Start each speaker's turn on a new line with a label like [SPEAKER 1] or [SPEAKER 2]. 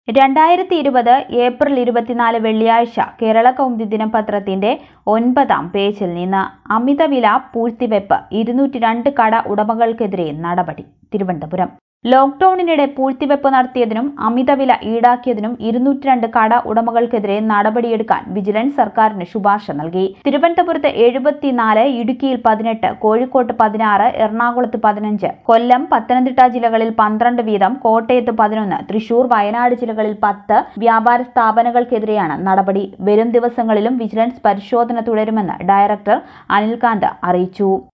[SPEAKER 1] രണ്ടായിരത്തി ഇരുപത് ഏപ്രിൽ ഇരുപത്തിനാല് വെള്ളിയാഴ്ച കേരള കൗമുദി ദിനപത്രത്തിന്റെ ഒൻപതാം പേജിൽ നിന്ന് അമിതവില പൂഴ്ത്തിവെപ്പ് ഇരുന്നൂറ്റി രണ്ട് കട ഉടമകൾക്കെതിരെ നടപടി തിരുവനന്തപുരം ലോക്ഡൌണിനിടെ പൂഴ്ത്തിവെപ്പ് നടത്തിയതിനും അമിതവില ഈടാക്കിയതിനും ഇരുന്നൂറ്റി രണ്ട് കട ഉടമകൾക്കെതിരെ നടപടിയെടുക്കാൻ വിജിലൻസ് സർക്കാരിന് ശുപാർശ നൽകി തിരുവനന്തപുരത്ത് എഴുപത്തിനാല് ഇടുക്കിയിൽ പതിനെട്ട് കോഴിക്കോട്ട് പതിനാറ് എറണാകുളത്ത് പതിനഞ്ച് കൊല്ലം പത്തനംതിട്ട ജില്ലകളിൽ പന്ത്രണ്ട് വീതം കോട്ടയത്ത് പതിനൊന്ന് തൃശൂർ വയനാട് ജില്ലകളിൽ പത്ത് വ്യാപാര സ്ഥാപനങ്ങൾക്കെതിരെയാണ് നടപടി വരും ദിവസങ്ങളിലും വിജിലൻസ് പരിശോധന തുടരുമെന്ന് ഡയറക്ടർ അനിൽകാന്ത് അറിയിച്ചു